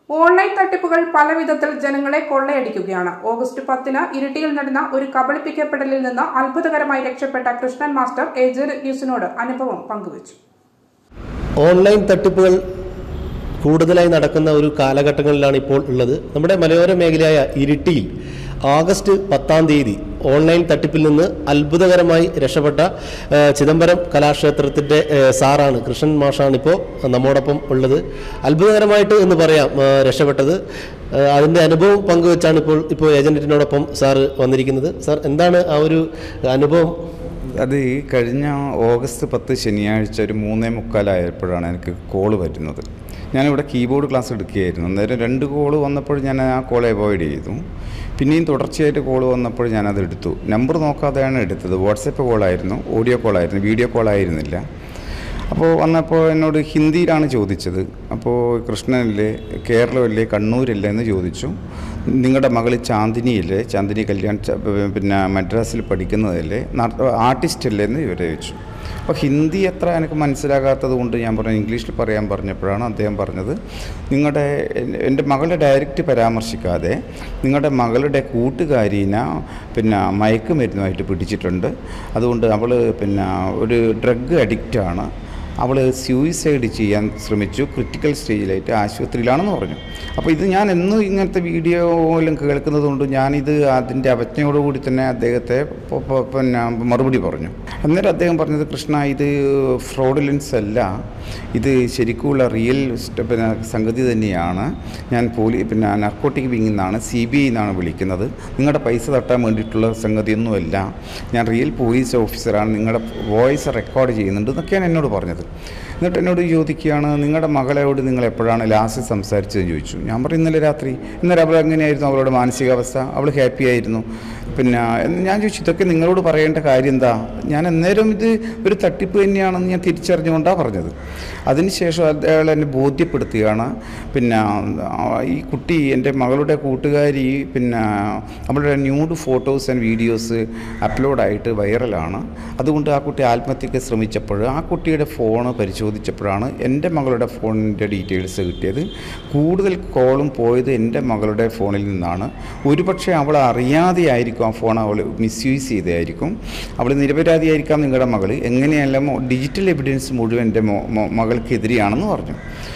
online തട്ടിപ്പുകൾ പല വിധത്തിൽ ജനങ്ങളെ കൊള്ളയടിക്കുകയാണ് ഓഗസ്റ്റ് പത്തിന് ഇരിട്ടിയിൽ നടന്ന ഒരു കബളിപ്പിക്കപ്പെടലിൽ നിന്ന് അത്ഭുതകരമായി രക്ഷപ്പെട്ട കൃഷ്ണൻ മാസ്റ്റർ ഏജന്റ് ന്യൂസിനോട് അനുഭവം പങ്കുവച്ചു ഓൺലൈൻ തട്ടിപ്പുകൾ കൂടുതലായി നടക്കുന്ന ഒരു കാലഘട്ടങ്ങളിലാണ് ഇപ്പോൾ ഉള്ളത് നമ്മുടെ മലയോര മേഖലയായ ഇരിട്ടിയിൽ ആഗസ്റ്റ് പത്താം തീയതി ഓൺലൈൻ തട്ടിപ്പിൽ നിന്ന് അത്ഭുതകരമായി രക്ഷപ്പെട്ട ആ, ചിദംബരം കലാക്ഷേത്രത്തിൻ്റെ ആ, സാറാണ് കൃഷ്ണൻ മാഷാണ് ഇപ്പോൾ നമ്മോടൊപ്പം ഉള്ളത് അത്ഭുതകരമായിട്ട് എന്ന് പറയാം ആ, രക്ഷപ്പെട്ടത് ആ, അതിൻ്റെ അനുഭവം പങ്കുവെച്ചാണ് ഇപ്പോൾ ഇപ്പോൾ ഏജൻറ്റിനോടൊപ്പം സാറ് വന്നിരിക്കുന്നത് സാർ എന്താണ് ആ ഒരു അനുഭവം അത് ഈ കഴിഞ്ഞ ഓഗസ്റ്റ് പത്ത് ശനിയാഴ്ച ഒരു മൂന്നേ മുക്കാലായപ്പോഴാണ് എനിക്ക് കോള് വരുന്നത് ഞാനിവിടെ കീബോർഡ് ക്ലാസ് എടുക്കുകയായിരുന്നു അന്നേരം രണ്ട് കോള് വന്നപ്പോൾ ഞാൻ ആ കോൾ അവോയ്ഡ് ചെയ്തു പിന്നെയും തുടർച്ചയായിട്ട് കോൾ വന്നപ്പോൾ ഞാനത് എടുത്തു നമ്പർ നോക്കാതെയാണ് എടുത്തത് വാട്സപ്പ് കോളായിരുന്നു ഓഡിയോ കോളായിരുന്നു വീഡിയോ കോളായിരുന്നില്ല അപ്പോൾ വന്നപ്പോൾ എന്നോട് ഹിന്ദിയിലാണ് ചോദിച്ചത് അപ്പോൾ കൃഷ്ണനില്ലേ കേരളമില്ലേ കണ്ണൂരില്ലേ എന്ന് ചോദിച്ചു നിങ്ങളുടെ മകൾ ചാന്ദിനിയില്ലേ ചാന്ദിനി കല്യാൺ ച- പിന്നെ മദ്രാസിൽ പഠിക്കുന്നതല്ലേ ആർട്ടിസ്റ്റ് അല്ലേ എന്ന് ഇവരെ ചോദിച്ചു അപ്പോൾ ഹിന്ദി എത്ര എനിക്ക് മനസ്സിലാകാത്തത് കൊണ്ട് ഞാൻ പറഞ്ഞു ഇംഗ്ലീഷിൽ പറയാൻ പറഞ്ഞപ്പോഴാണ് അദ്ദേഹം പറഞ്ഞത് നിങ്ങളുടെ എൻ- എൻ്റെ മകളെ ഡയറക്റ്റ് പരാമർശിക്കാതെ നിങ്ങളുടെ മകളുടെ കൂട്ടുകാരീനെ പിന്നെ മയക്കുമരുന്നുമായിട്ട് പിടിച്ചിട്ടുണ്ട് അതുകൊണ്ട് അവൾ പിന്നെ ഒരു ഡ്രഗ് അഡിക്റ്റാണ് അവൾ സൂയിസൈഡ് ചെയ്യാൻ ശ്രമിച്ചു ക്രിട്ടിക്കൽ സ്റ്റേജിലായിട്ട് ആശുപത്രിയിലാണെന്ന് പറഞ്ഞു അപ്പോൾ ഇത് ഞാൻ എന്നും ഇങ്ങനത്തെ വീഡിയോയിലും കേൾക്കുന്നത് കൊണ്ട് ഞാനിത് അതിൻ്റെ അവജ്ഞയോടുകൂടി തന്നെ അദ്ദേഹത്തെ പ- പ- പിന്നെ മറുപടി പറഞ്ഞു അന്നേരം അദ്ദേഹം പറഞ്ഞത് കൃഷ്ണ ഇത് ഫ്രോഡുലൻസ് അല്ല ഇത് ശരിക്കുമുള്ള റിയൽ സ്റ്റ- പിന്നെ സംഗതി തന്നെയാണ് ഞാൻ പോലീ പിന്നെ നർക്കോട്ടിക് വിങ്ങിൽ നിന്നാണ് സി ബി ഐ എന്നാണ് വിളിക്കുന്നത് നിങ്ങളുടെ പൈസ തട്ടാൻ വേണ്ടിയിട്ടുള്ള സംഗതിയൊന്നുമല്ല ഞാൻ റിയൽ പോലീസ് ഓഫീസറാണ് നിങ്ങളുടെ വോയിസ് റെക്കോർഡ് ചെയ്യുന്നുണ്ട് എന്നൊക്കെയാണ് എന്നോട് പറഞ്ഞത് എന്നിട്ട് എന്നോട് ചോദിക്കുകയാണ് നിങ്ങളുടെ മകളോട് നിങ്ങൾ എപ്പോഴാണ് ലാസ്റ്റ് സംസാരിച്ചതെന്ന് ചോദിച്ചു ഞാൻ പറഞ്ഞു ഇന്നലെ രാത്രി ഇന്നലെ അവൾ എങ്ങനെയായിരുന്നു അവളുടെ മാനസികാവസ്ഥ അവൾ ഹാപ്പി ആയിരുന്നു പിന്നെ എന്ന് ഞാൻ ചോദിച്ചു ഇതൊക്കെ നിങ്ങളോട് പറയേണ്ട കാര്യം എന്താ ഞാൻ അന്നേരം ഇത് ഒരു തട്ടിപ്പ് തന്നെയാണെന്ന് ഞാൻ തിരിച്ചറിഞ്ഞുകൊണ്ടാണ് പറഞ്ഞത് അതിനുശേഷം അയാൾ എന്നെ ബോധ്യപ്പെടുത്തുകയാണ് പിന്നെ ആ, ഈ കുട്ടി എൻ്റെ മകളുടെ കൂട്ടുകാരി പിന്നെ അവളുടെ ന്യൂഡ് ഫോട്ടോസ് ആൻഡ് വീഡിയോസ് അപ്ലോഡായിട്ട് വൈറലാണ് അതുകൊണ്ട് ആ കുട്ടി ആത്മഹത്യക്ക് ശ്രമിച്ചപ്പോൾ ആ കുട്ടിയുടെ ഫോണ് പരിശോധിച്ചപ്പോഴാണ് എൻ്റെ മകളുടെ ഫോണിൻ്റെ ഡീറ്റെയിൽസ് കിട്ടിയത് കൂടുതൽ കോളും പോയത് എൻ്റെ മകളുടെ ഫോണിൽ നിന്നാണ് ഒരുപക്ഷെ അവൾ അറിയാതെയായിരിക്കും ആ ഫോൺ അവൾ മിസ്യൂസ് ചെയ്തതായിരിക്കും അവൾ നിരപരാധിയായിരിക്കാം നിങ്ങളുടെ മകൾ എങ്ങനെയല്ല ഡിജിറ്റൽ എവിഡൻസ് മുഴുവൻ എൻ്റെ മോ- മോ- മകൾക്കെതിരെയാണെന്ന് പറഞ്ഞു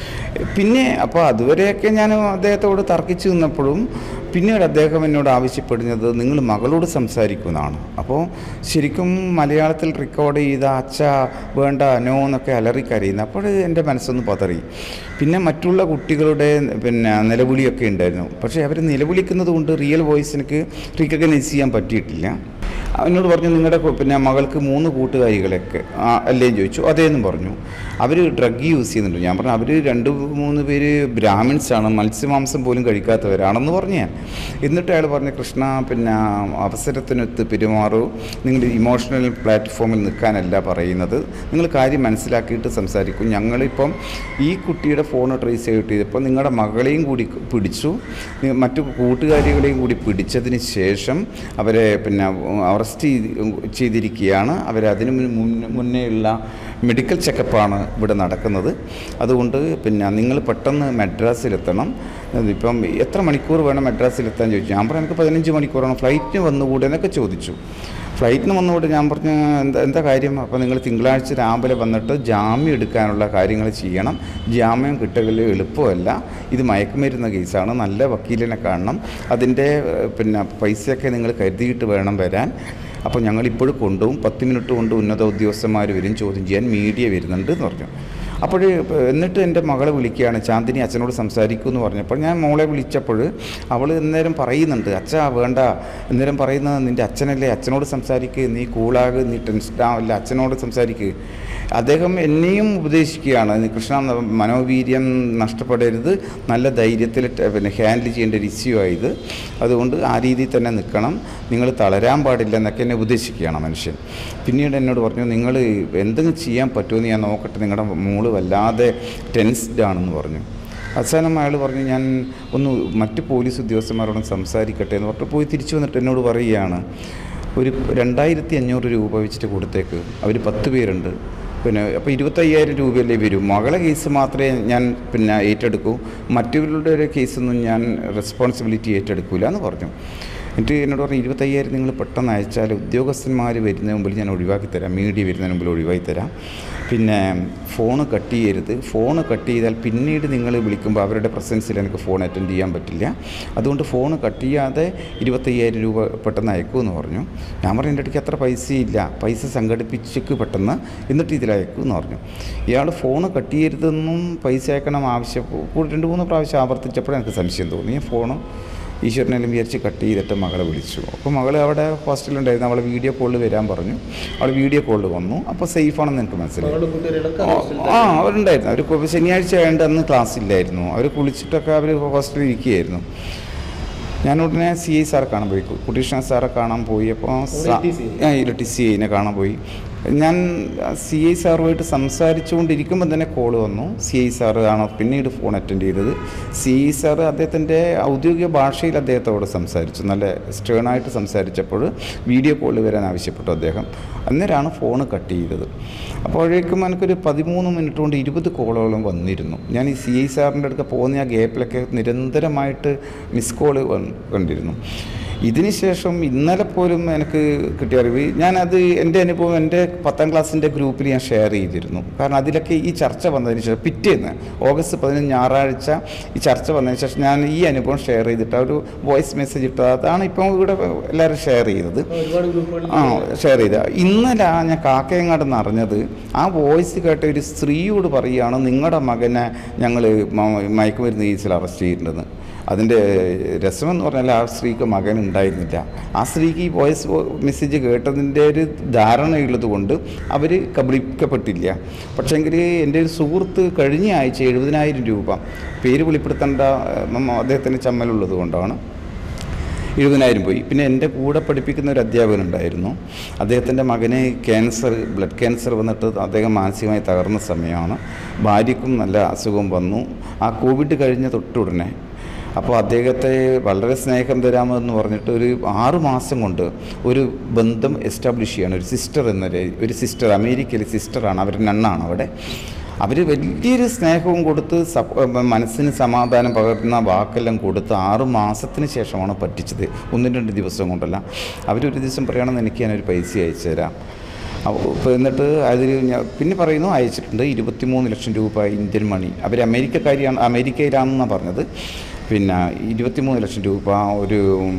പിന്നെ അപ്പോൾ അതുവരെയൊക്കെ ഞാൻ അദ്ദേഹത്തോട് തർക്കിച്ചു നിന്നപ്പോഴും പിന്നീട് അദ്ദേഹം എന്നോട് ആവശ്യപ്പെടുന്നത് നിങ്ങൾ മകളോട് സംസാരിക്കുന്നതാണ് അപ്പോൾ ശരിക്കും മലയാളത്തിൽ റെക്കോർഡ് ചെയ്ത അച്ഛ വേണ്ട നോ എന്നൊക്കെ അലറി കരയുന്നു അപ്പോൾ എൻ്റെ മനസ്സൊന്ന് പതറി പിന്നെ മറ്റുള്ള കുട്ടികളുടെ പിന്നെ നിലവിളിയൊക്കെ ഉണ്ടായിരുന്നു പക്ഷേ അവർ നിലവിളിക്കുന്നത് കൊണ്ട് റിയൽ വോയിസ് എനിക്ക് റീകഗ്നൈസ് ചെയ്യാൻ പറ്റിയിട്ടില്ല എന്നോട് പറഞ്ഞു നിങ്ങളുടെ കു- പിന്നെ മകൾക്ക് മൂന്ന് കൂട്ടുകാരികളൊക്കെ ആ, അല്ലേന്ന് ചോദിച്ചു അതേന്നും പറഞ്ഞു അവർ ഡ്രഗ് യൂസ് ചെയ്യുന്നുണ്ട് ഞാൻ പറഞ്ഞു അവർ രണ്ട് മൂന്ന് പേര് ബ്രാഹ്മിൻസ് ആണ് മത്സ്യമാംസം പോലും കഴിക്കാത്തവരാണെന്ന് പറഞ്ഞു ഞാൻ എന്നിട്ട് അയാൾ പറഞ്ഞു കൃഷ്ണ പിന്നെ അവസരത്തിനൊത്ത് പെരുമാറൂ നിങ്ങൾ ഇമോഷണൽ പ്ലാറ്റ്ഫോമിൽ നിൽക്കാനല്ല പറയുന്നത് നിങ്ങൾ കാര്യം മനസ്സിലാക്കിയിട്ട് സംസാരിക്കും ഞങ്ങളിപ്പം ഈ കുട്ടിയുടെ ഫോൺ ട്രേസ് ചെയ്തിപ്പോൾ നിങ്ങളുടെ മകളെയും കൂടി പിടിച്ചു നി- മറ്റു കൂട്ടുകാരികളെയും കൂടി പിടിച്ചതിന് ശേഷം അവരെ പിന്നെ അറസ്റ്റ് ചെയ്ത് ചെയ്തിരിക്കുകയാണ് അവരതിന് മുൻ- മുന്നേയുള്ള മെഡിക്കൽ ചെക്കപ്പാണ് ഇവിടെ നടക്കുന്നത് അതുകൊണ്ട് പിന്നെ നിങ്ങൾ പെട്ടെന്ന് മദ്രാസിലെത്തണം ഇപ്പം എത്ര മണിക്കൂർ വേണം മദ്രാസിലെത്താൻ ചോദിച്ചു ഞാൻ പറഞ്ഞു എനിക്ക് പതിനഞ്ച് മണിക്കൂറാണ് ഫ്ലൈറ്റിന് വന്നുകൂടെ എന്നൊക്കെ ചോദിച്ചു ഫ്ലൈറ്റിന് വന്നുകൂടെ ഞാൻ പറഞ്ഞു എന്താ എന്താ കാര്യം അപ്പോൾ നിങ്ങൾ തിങ്കളാഴ്ച രാവിലെ വന്നിട്ട് ജാമ്യം എടുക്കാനുള്ള കാര്യങ്ങൾ ചെയ്യണം ജാമ്യം കിട്ടുകയിൽ എളുപ്പമല്ല ഇത് മയക്കുമരുന്ന കേസാണ് നല്ല വക്കീലിനെ കാണണം അതിൻ്റെ ഏഹ്, പിന്നെ പൈസയൊക്കെ നിങ്ങൾ കരുതിയിട്ട് വേണം വരാൻ അപ്പോൾ ഞങ്ങൾ ഇപ്പോഴും കൊണ്ടുപോകും പത്ത് മിനിറ്റ് കൊണ്ട് ഉന്നത ഉദ്യോഗസ്ഥന്മാർ വരും ചോദ്യം ചെയ്യാൻ മീഡിയ വരുന്നുണ്ട് എന്ന് പറഞ്ഞു അപ്പോൾ എന്നിട്ട് എൻ്റെ മകളെ വിളിക്കുകയാണ് ചാന്ദിനി അച്ഛനോട് സംസാരിക്കൂ എന്ന് പറഞ്ഞപ്പോൾ ഞാൻ മോളെ വിളിച്ചപ്പോൾ അവൾ അന്നേരം പറയുന്നുണ്ട് അച്ഛാ വേണ്ട അന്നേരം പറയുന്നത് നിൻ്റെ അച്ഛനല്ലേ അച്ഛനോട് സംസാരിക്കുക നീ കൂളാക് നീ ടെൻഷൻ ആവില്ല അച്ഛനോട് സംസാരിക്കുക അദ്ദേഹം എന്നെയും ഉപദേശിക്കുകയാണ് നീ കൃഷ്ണ മനോവീര്യം നഷ്ടപ്പെടരുത് നല്ല ധൈര്യത്തിൽ ടെ- പിന്നെ ഹാൻഡിൽ ചെയ്യേണ്ട ഒരു ഇഷ്യൂ ആയത് അതുകൊണ്ട് ആ രീതിയിൽ തന്നെ നിൽക്കണം നിങ്ങൾ തളരാൻ പാടില്ല എന്നൊക്കെ എന്നെ ഉപദേശിക്കുകയാണ് മനുഷ്യൻ പിന്നീട് എന്നോട് പറഞ്ഞു നിങ്ങൾ എന്തെങ്കിലും ചെയ്യാൻ പറ്റുമെന്ന് ഞാൻ നോക്കട്ടെ നിങ്ങളുടെ മോള് വല്ലാതെ ടെൻസ്ഡ് ആണെന്ന് പറഞ്ഞു അവസാനം അയാൾ പറഞ്ഞു ഞാൻ ഒന്ന് മറ്റ് പോലീസ് ഉദ്യോഗസ്ഥന്മാരോടും സംസാരിക്കട്ടെ എന്ന് പറഞ്ഞിട്ട് പോയി തിരിച്ചു വന്നിട്ട് എന്നോട് പറയുകയാണ് ഒരു രണ്ടായിരത്തി അഞ്ഞൂറ് രൂപ വെച്ചിട്ട് കൊടുത്തേക്ക് അവർ പത്ത് പേരുണ്ട് പിന്നെ അപ്പോൾ ഇരുപത്തയ്യായിരം രൂപയല്ലേ വരും മകളെ കേസ് മാത്രമേ ഞാൻ പിന്നെ ഏറ്റെടുക്കൂ മറ്റുള്ളവരുടെ ഒരു കേസൊന്നും ഞാൻ റെസ്പോൺസിബിലിറ്റി ഏറ്റെടുക്കില്ല എന്ന് പറഞ്ഞു എന്നിട്ട് എന്നോട് പറഞ്ഞു ഇരുപത്തയ്യായിരം നിങ്ങൾ പെട്ടെന്ന് അയച്ചാൽ ഉദ്യോഗസ്ഥന്മാർ വരുന്നതിന് മുമ്പിൽ ഞാൻ ഒഴിവാക്കി തരാം മീഡിയ വരുന്നതിന് മുമ്പിൽ ഒഴിവാക്കി തരാം പിന്നെ ഫോണ് കട്ട് ചെയ്യരുത് ഫോണ് കട്ട് ചെയ്താൽ പിന്നീട് നിങ്ങൾ വിളിക്കുമ്പോൾ അവരുടെ പ്രസൻസിൽ എനിക്ക് ഫോൺ അറ്റൻഡ് ചെയ്യാൻ പറ്റില്ല അതുകൊണ്ട് ഫോൺ കട്ട് ചെയ്യാതെ ഇരുപത്തയ്യായിരം രൂപ പെട്ടെന്ന് അയക്കുമെന്ന് പറഞ്ഞു ഞാൻ പറഞ്ഞു എൻ്റെ അടുക്ക് അത്ര പൈസയില്ല പൈസ സംഘടിപ്പിച്ചിട്ട് പെട്ടെന്ന് എന്നിട്ട് ഇതിൽ അയക്കുമെന്ന് പറഞ്ഞു ഇയാൾ ഫോൺ കട്ട് ചെയ്യരുതെന്നും പൈസ അയക്കണം ആവശ്യം രണ്ട് മൂന്ന് പ്രാവശ്യം ആവർത്തിച്ചപ്പോഴേ എനിക്ക് സംശയം തോന്നി ഫോണ് ഈശ്വരനെല്ലാം വിചാരിച്ച് കട്ട് ചെയ്തിട്ട് മകളെ വിളിച്ചു അപ്പോൾ മകൾ അവിടെ ഹോസ്റ്റലുണ്ടായിരുന്നു അവളെ വീഡിയോ കോളിൽ വരാൻ പറഞ്ഞു അവൾ വീഡിയോ കോളിൽ വന്നു അപ്പോൾ സേഫാണെന്ന് എനിക്ക് മനസ്സിലായി ആ അവരുണ്ടായിരുന്നു അവർ ശനിയാഴ്ച ആയതുകൊണ്ട് അന്ന് ക്ലാസ് ഇല്ലായിരുന്നു അവർ കുളിച്ചിട്ടൊക്കെ അവർ ഹോസ്റ്റലിൽ ഇരിക്കുകയായിരുന്നു ഞാൻ ഉടനെ സി ഐ സാറെ കാണാൻ പോയി കുട്ടീഷ്ണ സാറെ കാണാൻ പോയി അപ്പോൾ ഇരട്ടി സി ഐനെ കാണാൻ പോയി ഞാൻ സി ഐ സാറുമായിട്ട് സംസാരിച്ചുകൊണ്ടിരിക്കുമ്പോൾ തന്നെ കോൾ വന്നു സി ഐ സാറ് ആണ് പിന്നീട് ഫോൺ അറ്റൻഡ് ചെയ്തത് സി ഐ സാറ് അദ്ദേഹത്തിൻ്റെ ഔദ്യോഗിക ഭാഷയിൽ അദ്ദേഹത്തോട് സംസാരിച്ചു നല്ല സ്റ്റേണായിട്ട് സംസാരിച്ചപ്പോൾ വീഡിയോ കോൾ വരാൻ ആവശ്യപ്പെട്ടു അദ്ദേഹം അന്നേരമാണ് ഫോൺ കട്ട് ചെയ്തത് അപ്പോഴേക്കും എനിക്കൊരു പതിമൂന്ന് മിനിറ്റ് കൊണ്ട് ഇരുപത് കോളുകളും വന്നിരുന്നു ഞാൻ ഈ സി ഐ സാറിൻ്റെ അടുക്ക പോകുന്ന ആ ഗ്യാപ്പിലൊക്കെ നിരന്തരമായിട്ട് മിസ് കോള് കണ്ടിരുന്നു ഇതിനുശേഷം ഇന്നലെ പോലും എനിക്ക് കിട്ടിയ അറിവ് ഞാനത് എൻ്റെ അനുഭവം എൻ്റെ പത്താം ക്ലാസ്സിൻ്റെ ഗ്രൂപ്പിൽ ഞാൻ ഷെയർ ചെയ്തിരുന്നു കാരണം അതിലൊക്കെ ഈ ചർച്ച വന്നതിന് ശേഷം പിറ്റേന്ന് ഓഗസ്റ്റ് പതിനഞ്ച് ഞായറാഴ്ച ഈ ചർച്ച വന്നതിന് ശേഷം ഞാൻ ഈ അനുഭവം ഷെയർ ചെയ്തിട്ട് ഒരു വോയിസ് മെസ്സേജ് ഇട്ടത് അതാണ് ഇപ്പം ഇവിടെ എല്ലാവരും ഷെയർ ചെയ്തത് ആ ഷെയർ ചെയ്ത ഇന്നലെ ഞാൻ കാക്കയങ്ങാട് നിന്ന് അറിഞ്ഞത് ആ വോയിസ് കേട്ട ഒരു സ്ത്രീയോട് പറയുകയാണ് നിങ്ങളുടെ മകനെ ഞങ്ങൾ മയക്കുമരുന്ന് കേസിൽ അറസ്റ്റ് ചെയ്തിട്ടുണ്ടെന്ന് അതിൻ്റെ രസമെന്ന് പറഞ്ഞാൽ ആ സ്ത്രീക്ക് മകൻ ഉണ്ടായിരുന്നില്ല ആ സ്ത്രീക്ക് ഈ വോയിസ് മെസ്സേജ് കേട്ടതിൻ്റെ ഒരു ധാരണയുള്ളത് കൊണ്ട് അവർ കബളിക്കപ്പെട്ടില്ല പക്ഷേങ്കിൽ എൻ്റെ ഒരു സുഹൃത്ത് കഴിഞ്ഞ ആഴ്ച എഴുപതിനായിരം രൂപ പേര് വെളിപ്പെടുത്തേണ്ട അദ്ദേഹത്തിൻ്റെ ചമ്മലുള്ളത് കൊണ്ടാണ് എഴുപതിനായിരം പോയി പിന്നെ എൻ്റെ കൂടെ പഠിപ്പിക്കുന്ന ഒരു അധ്യാപകൻ ഉണ്ടായിരുന്നു അദ്ദേഹത്തിൻ്റെ മകന് ക്യാൻസർ ബ്ലഡ് ക്യാൻസർ വന്നിട്ട് അദ്ദേഹം മാനസികമായി തകർന്ന സമയമാണ് ഭാര്യയ്ക്കും നല്ല അസുഖം വന്നു ആ കോവിഡ് കഴിഞ്ഞ തൊട്ടുടനെ അപ്പോൾ അദ്ദേഹത്തെ വളരെ സ്നേഹം തരാമെന്ന് പറഞ്ഞിട്ട് ഒരു ആറ് മാസം കൊണ്ട് ഒരു ബന്ധം എസ്റ്റാബ്ലിഷ് ചെയ്യാണ് ഒരു സിസ്റ്റർ എന്ന ഒരു സിസ്റ്റർ അമേരിക്കയിലെ സിസ്റ്ററാണ് അവർ നണ്ണാണ് അവിടെ അവർ വലിയൊരു സ്നേഹവും കൊടുത്ത് മനസ്സിന് സമാധാനം പകർന്ന വാക്കെല്ലാം കൊടുത്ത് ആറ് മാസത്തിന് ശേഷമാണ് പറ്റിച്ചത് ഒന്നും രണ്ട് ദിവസം കൊണ്ടല്ല അവരൊരു ദിവസം പറയുകയാണെന്ന് എനിക്ക് ഞാനൊരു പൈസ അയച്ചു തരാം അപ്പോൾ എന്നിട്ട് അതിൽ ഞാൻ പിന്നെ പറയുന്നു അയച്ചിട്ടുണ്ട് ഇരുപത്തിമൂന്ന് ലക്ഷം രൂപ ഇന്ത്യൻ മണി അവർ അമേരിക്കക്കാരിയാണ് അമേരിക്കയിലാണെന്നാണ് പറഞ്ഞത് പിന്നെ ഇരുപത്തിമൂന്ന് ലക്ഷം രൂപ ഒരു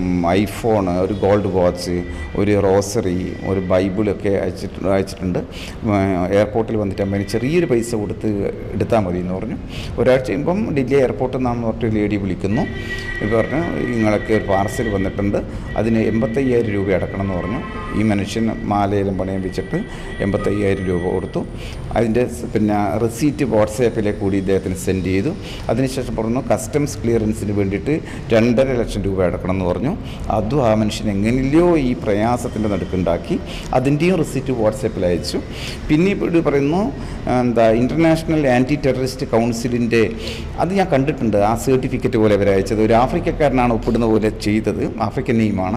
ഐഫോൺ ഒരു ഗോൾഡ് വാച്ച് ഒരു റോസറി ഒരു ബൈബിളൊക്കെ അയച്ചിട്ട് അയച്ചിട്ടുണ്ട് എയർപോർട്ടിൽ വന്നിട്ട് അമ്മ ചെറിയൊരു പൈസ കൊടുത്ത് എടുത്താൽ മതി എന്ന് പറഞ്ഞു ഒരാഴ്ച കഴിയുമ്പം ഡൽഹി എയർപോർട്ടിൽ നിന്നാന്ന് പറഞ്ഞിട്ട് ലേഡി വിളിക്കുന്നു ഇത് പറഞ്ഞു നിങ്ങളൊക്കെ ഒരു പാർസൽ വന്നിട്ടുണ്ട് അതിന് എൺപത്തയ്യായിരം രൂപ അടക്കണം എന്ന് പറഞ്ഞു ഈ മനുഷ്യൻ മാലയിലും പണയം വെച്ചിട്ട് എൺപത്തയ്യായിരം രൂപ കൊടുത്തു അതിൻ്റെ പിന്നെ റെസീറ്റ് വാട്സാപ്പിലെ കൂടി ഇദ്ദേഹത്തിന് സെൻഡ് ചെയ്തു അതിനുശേഷം പറഞ്ഞു കസ്റ്റംസ് ക്ലിയറൻസിന് വേണ്ടിയിട്ട് രണ്ടര ലക്ഷം രൂപ അടക്കണം എന്ന് പറഞ്ഞു അതും ആ മനുഷ്യൻ എങ്ങനെയല്ലോ ഈ പ്രയാസത്തിൻ്റെ നടുക്കുണ്ടാക്കി അതിൻ്റെയും റെസീറ്റ് വാട്സാപ്പിൽ അയച്ചു പിന്നീട് പറയുന്നു എന്താ ഇൻ്റർനാഷണൽ ആൻറ്റി ടെററിസ്റ്റ് കൗൺസിലിൻ്റെ അത് ഞാൻ കണ്ടിട്ടുണ്ട് ആ സർട്ടിഫിക്കറ്റ് പോലെ അവർ അയച്ചത് ഒരു ആഫ്രിക്കക്കാരനാണ് ഒപ്പിടുന്ന പോലെ ചെയ്തത് ആഫ്രിക്കൻ നെയിമാണ്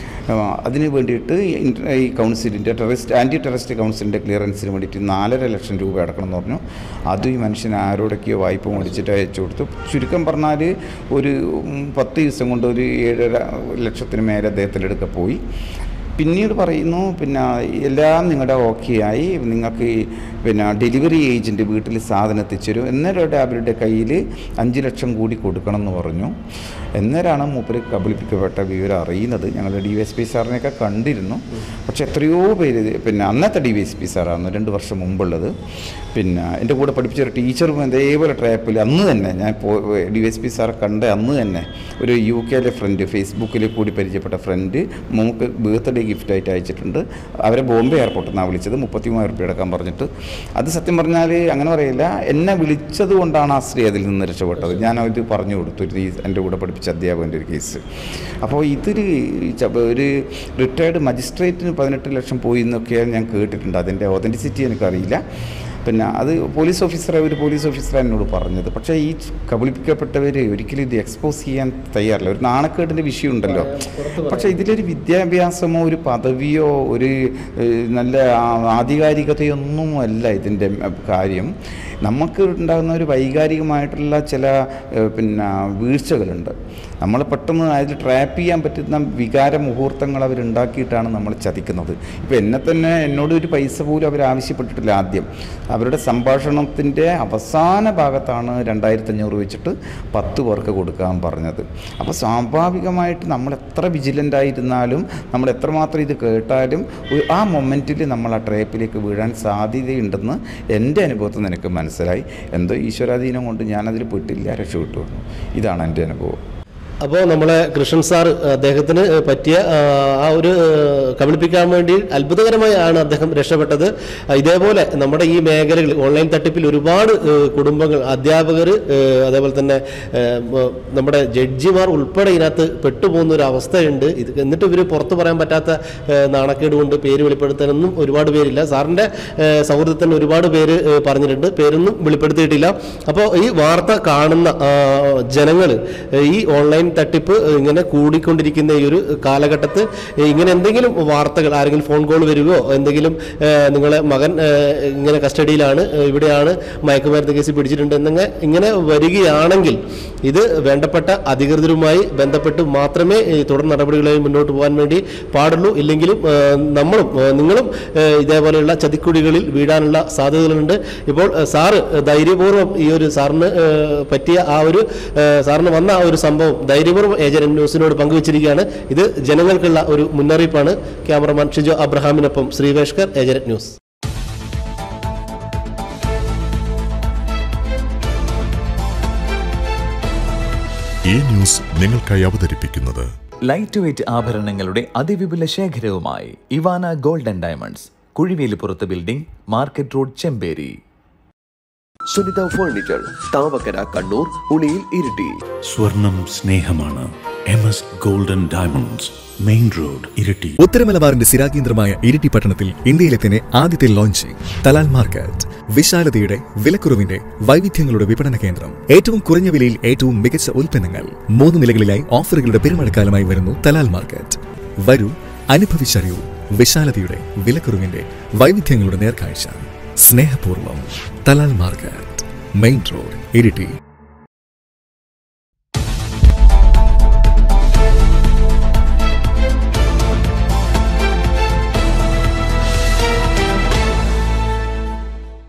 അതിന് വേണ്ടിയിട്ട് ഈ കൗൺസിലിൻ്റെ ടെററിസ്റ്റ് ആൻറ്റി ടെററിസ്റ്റ് കൗൺസിലിൻ്റെ ക്ലിയറൻസിന് വേണ്ടിയിട്ട് നാലര ലക്ഷം രൂപ അടക്കണം എന്ന് പറഞ്ഞു അതും ഈ മനുഷ്യൻ ആരോടൊക്കെയോ വായ്പ മേടിച്ചിട്ട് അയച്ചു കൊടുത്തു ചുരുക്കം പറഞ്ഞാൽ ഒരു പത്ത് ദിവസം കൊണ്ട് ഒരു ഏഴര ലക്ഷത്തിന് മേലെ അദ്ദേഹത്തിൻ്റെ അടുക്ക പോയി പിന്നീട് പറയുന്നു പിന്നെ എല്ലാം നിങ്ങളുടെ ഓക്കെ ആയി നിങ്ങൾക്ക് പിന്നെ ഡെലിവറി ഏജൻറ്റ് വീട്ടിൽ സാധനം എത്തിച്ചരും എന്നേരം അവരുടെ കയ്യിൽ അഞ്ച് ലക്ഷം കൂടി കൊടുക്കണം എന്ന് പറഞ്ഞു എന്നേരാണ് മൂപ്പര് കബളിപ്പിക്കപ്പെട്ട വിവരം അറിയുന്നത് ഞങ്ങൾ ഡി എസ് പി സാറിനെയൊക്കെ കണ്ടിരുന്നു പക്ഷെ എത്രയോ പേര് പിന്നെ അന്നത്തെ ഡി എസ് പി സാറാണ് രണ്ട് വർഷം മുമ്പുള്ളത് പിന്നെ എൻ്റെ കൂടെ പഠിപ്പിച്ച ഒരു ടീച്ചറും ഇതേപോലെ ട്രാപ്പിൽ അന്ന് തന്നെ ഞാൻ ഡി എസ് പി സാറെ കണ്ട അന്ന് തന്നെ ഒരു യു കെയിലെ ഫ്രണ്ട് ഫേസ്ബുക്കിൽ കൂടി പരിചയപ്പെട്ട ഫ്രണ്ട് നമുക്ക് ബർത്ത്ഡേ ഗിഫ്റ്റായിട്ട് അയച്ചിട്ടുണ്ട് അവരെ ബോംബെ എയർപോർട്ടിൽ നിന്നാണ് വിളിച്ചത് മുപ്പത്തി മൂവായിരം റുപ്യ അടക്കാൻ പറഞ്ഞിട്ട് അത് സത്യം പറഞ്ഞാൽ അങ്ങനെ പറയില്ല എന്നെ വിളിച്ചത് കൊണ്ടാണ് ആ സ്ത്രീ അതിൽ നിന്ന് രക്ഷപ്പെട്ടത് ഞാൻ ഇത് പറഞ്ഞു കൊടുത്തു ഈ എൻ്റെ കൂടെ പഠിപ്പിച്ച അധ്യാപകൻ്റെ ഒരു കേസ് അപ്പോൾ ഇതൊരു ഒരു റിട്ടയർഡ് മജിസ്ട്രേറ്റിന് പതിനെട്ട് ലക്ഷം പോയി എന്നൊക്കെ ഞാൻ കേട്ടിട്ടുണ്ട് അതിൻ്റെ ഒതൻറ്റിസിറ്റി എനിക്കറിയില്ല പിന്നെ അത് പോലീസ് ഓഫീസറെ ഒരു പോലീസ് ഓഫീസറെ എന്നോട് പറഞ്ഞത് പക്ഷേ ഈ കബളിപ്പിക്കപ്പെട്ടവർ ഒരിക്കലും ഇത് എക്സ്പോസ് ചെയ്യാൻ തയ്യാറില്ല ഒരു നാണക്കേടിൻ്റെ വിഷയമുണ്ടല്ലോ പക്ഷേ ഇതിലൊരു വിദ്യാഭ്യാസമോ ഒരു പദവിയോ ഒരു ഏഹ്, നല്ല ആ- ആധികാരികതയൊന്നും അല്ല ഇതിൻ്റെ കാര്യം നമുക്ക് ഉണ്ടാകുന്ന ഒരു വൈകാരികമായിട്ടുള്ള ചില ഏഹ്, പിന്നെ വീഴ്ചകളുണ്ട് നമ്മൾ പെട്ടെന്ന് അതിൽ ട്രാപ്പ് ചെയ്യാൻ പറ്റുന്ന വികാര മുഹൂർത്തങ്ങൾ അവരുണ്ടാക്കിയിട്ടാണ് നമ്മൾ ചതിക്കുന്നത് ഇപ്പോൾ എന്നെ തന്നെ എന്നോട് ഒരു പൈസ പോലും അവർ ആവശ്യപ്പെട്ടിട്ടില്ല ആദ്യം അവരുടെ സംഭാഷണത്തിൻ്റെ അവസാന ഭാഗത്താണ് രണ്ടായിരത്തഞ്ഞൂറ് വെച്ചിട്ട് പത്ത് പേർക്ക് കൊടുക്കാൻ പറഞ്ഞത് അപ്പോൾ സ്വാഭാവികമായിട്ട് നമ്മൾ എത്ര വിജിലൻ്റ് ആയിരുന്നാലും നമ്മൾ എത്രമാത്രം ഇത് കേട്ടാലും ഒരു- ആ മൊമെൻറ്റിൽ നമ്മൾ ആ ട്രാപ്പിലേക്ക് വീഴാൻ സാധ്യതയുണ്ടെന്ന് എൻ്റെ അനുഭവത്തിൽ നിനക്ക് മനസ്സിലായി എന്തോ ഈശ്വരാധീനം കൊണ്ട് ഞാനതിൽ പെട്ടില്ല രക്ഷപ്പെട്ടു വന്നു ഇതാണ് എൻ്റെ അനുഭവം അപ്പോൾ നമ്മളെ കൃഷ്ണൻ സാർ അദ്ദേഹത്തിന് പറ്റിയ ആ, ആ ഒരു ആ, കബളിപ്പിക്കാൻ വേണ്ടി അത്ഭുതകരമായി ആണ് അദ്ദേഹം രക്ഷപ്പെട്ടത് ആ, ഇതേപോലെ നമ്മുടെ ഈ മേഖലകളിൽ ഓൺലൈൻ തട്ടിപ്പിൽ ഒരുപാട് ആ, കുടുംബങ്ങൾ അധ്യാപകർ അതേപോലെ തന്നെ ആ, മ- നമ്മുടെ ജഡ്ജിമാർ ഉൾപ്പെടെ ഇതിനകത്ത് പെട്ടുപോകുന്ന ഒരു അവസ്ഥയുണ്ട് ഇത് എന്നിട്ട് ഇവർ പുറത്തു പറയാൻ പറ്റാത്ത ആ, നാണക്കേട് കൊണ്ട് പേര് വെളിപ്പെടുത്താനൊന്നും ഒരുപാട് പേരില്ല സാറിൻ്റെ സൗഹൃദത്തിന് ഒരുപാട് പേര് ആ, പറഞ്ഞിട്ടുണ്ട് പേരൊന്നും വെളിപ്പെടുത്തിയിട്ടില്ല അപ്പോൾ ഈ വാർത്ത കാണുന്ന ജനങ്ങൾ ഈ ഓൺലൈൻ തട്ടിപ്പ് ഇങ്ങനെ കൂടിക്കൊണ്ടിരിക്കുന്ന ഈ ഒരു കാലഘട്ടത്ത് ഇങ്ങനെ എന്തെങ്കിലും വാർത്തകൾ ആരെങ്കിലും ഫോൺ കോൾ വരികയോ എന്തെങ്കിലും ആ, നിങ്ങളെ മകൻ ആ, ഇങ്ങനെ കസ്റ്റഡിയിലാണ് ആ, ഇവിടെയാണ് മയക്കുമരുന്ന് കേസ് പിടിച്ചിട്ടുണ്ട് എന്നിങ്ങനെ ഇങ്ങനെ വരികയാണെങ്കിൽ ഇത് വേണ്ടപ്പെട്ട അധികൃതരുമായി ബന്ധപ്പെട്ട് മാത്രമേ ഈ തുടർ നടപടികളുമായി മുന്നോട്ട് പോകാൻ വേണ്ടി പാടുള്ളൂ ഇല്ലെങ്കിലും ആ, നമ്മളും ആ, നിങ്ങളും ആ, ഇതേപോലെയുള്ള ചതിക്കുഴികളിൽ വീഴാനുള്ള സാധ്യതകളുണ്ട് ഇപ്പോൾ ആ, സാറ് ധൈര്യപൂർവ്വം ഈ ഒരു സാറിന് ആ, പറ്റിയ ആ ഒരു ആ, സാറിന് വന്ന ആ ഒരു സംഭവം ധൈര്യപൂർവ്വം ഏജന്റ് ന്യൂസിനോട് പങ്കുവച്ചിരിക്കുകയാണ് ഇത് ജനങ്ങൾക്കുള്ള ഒരു മുന്നറിയിപ്പാണ് ക്യാമറമാൻ ഷിജോ അബ്രഹാമിനൊപ്പം ശ്രീവേഷ്കർ ഏജന്റ് ന്യൂസ് ഈ ന്യൂസ് നിങ്ങൾക്കായി അവതരിപ്പിക്കുന്നത് ലൈറ്റ് വെയ്റ്റ് ആഭരണങ്ങളുടെ അതിവിപുല ശേഖരവുമായി ഇവാന ഗോൾഡൻ ഡയമണ്ട്സ് കുഴിവേലിപ്പുറത്ത് building market road Chemperi Sunitha furniture Thavakkara Kannur Uliyil Iritty സ്വർണം സ്നേഹമാണ് M S golden diamonds main road Iritty ഉത്തരമലബാറിന്റെ സ്ഥിരാകേന്ദ്രമായ ഇരിട്ടി പട്ടണത്തിൽ ഇന്ത്യയിലെ തന്നെ ആദ്യത്തെ ലോഞ്ചിങ് തലാൽ മാർക്കറ്റ് വിശാലതയുടെ വിലക്കുറവിന്റെ വൈവിധ്യങ്ങളുടെ വിപണന കേന്ദ്രം ഏറ്റവും കുറഞ്ഞ വിലയിൽ ഏറ്റവും മികച്ച ഉൽപ്പന്നങ്ങൾ മൂന്ന് നിലകളിലായി ഓഫറുകളുടെ പെരുമഴക്കാലമായി വരുന്നു തലാൽ മാർക്കറ്റ് വരൂ അനുഭവിച്ചറിയൂ വിശാലതയുടെ വിലക്കുറവിന്റെ വൈവിധ്യങ്ങളുടെ നേർക്കാഴ്ച സ്നേഹപൂർവ്വം Talal market main road Iritty